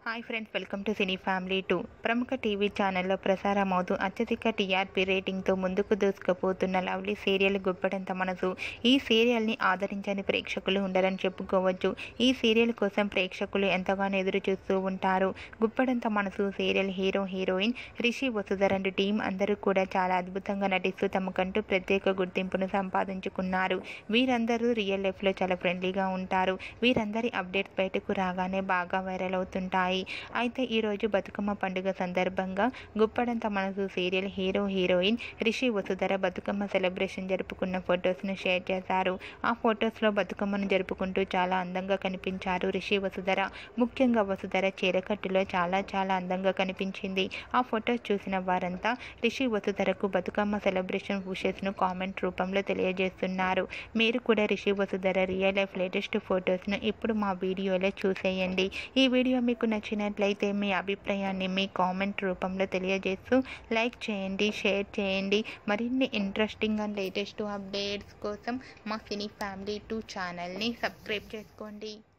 hi friends welcome to cine family two ప్రముఖ TV ఛానల్లో ప్రసారమవుతూ అత్యధిక టీఆర్పీ రేటింగ్తో ముందుకు దూసుకుపోతున్న లవ్లీ సీరియల్ గుప్పడంత మనసు ఈ సీరియల్ని ఆదరించని ప్రేక్షకులు ఉండరని చెప్పుకోవచ్చు ఈ సీరియల్ కోసం ప్రేక్షకులు ఎంతగానో ఎదురు చూస్తూ ఉంటారు గుప్పడంత మనసు serial hero heroine Rishi Vasudhar and team అందరూ కూడా చాలా అద్భుతంగా నటిస్తూ తమకంటూ ప్రత్యేక గుర్తింపును సంపాదించుకున్నారు వీరందరూ రియల్ లైఫ్లో చాలా ఫ్రెండ్లీగా ఉంటారు వీరందరి అప్డేట్స్ బయటకు రాగానే బాగా వైరల్ అవుతుంటాయి అయితే ఈరోజు బతుకమ్మ పండుగ సందర్భంగా గుప్పడంత మనసు serial hero heroine Rishi Vasudhara Bathukamma celebration జరుపుకున్న ఫొటోస్ను షేర్ చేశారు ఆ ఫొటోస్లో బతుకమ్మను జరుపుకుంటూ చాలా అందంగా కనిపించారు రిషి వసుధర ముఖ్యంగా వసుధర చీరకట్టులో చాలా చాలా అందంగా కనిపించింది ఆ ఫొటోస్ చూసిన వారంతా రిషి వసుధరకు బతుకమ్మ సెలబ్రేషన్ విషెస్ను కామెంట్ రూపంలో తెలియజేస్తున్నారు మీరు కూడా Rishi Vasudhara real life latest ఫొటోస్ను ఇప్పుడు మా వీడియోలో చూసేయండి ఈ వీడియో మీకు నచ్చినట్లయితే మీ అభిప్రాయాన్ని మీ కామెంట్ రూపంలో తెలియజేస్తూ లైక్ చేయండి షేర్ చేయండి మరిన్ని ఇంట్రెస్టింగ్ అండ్ లేటెస్ట్ అప్డేట్స్ కోసం మా సినీ ఫ్యామిలీ టూ ఛానల్ని సబ్స్క్రైబ్ చేసుకోండి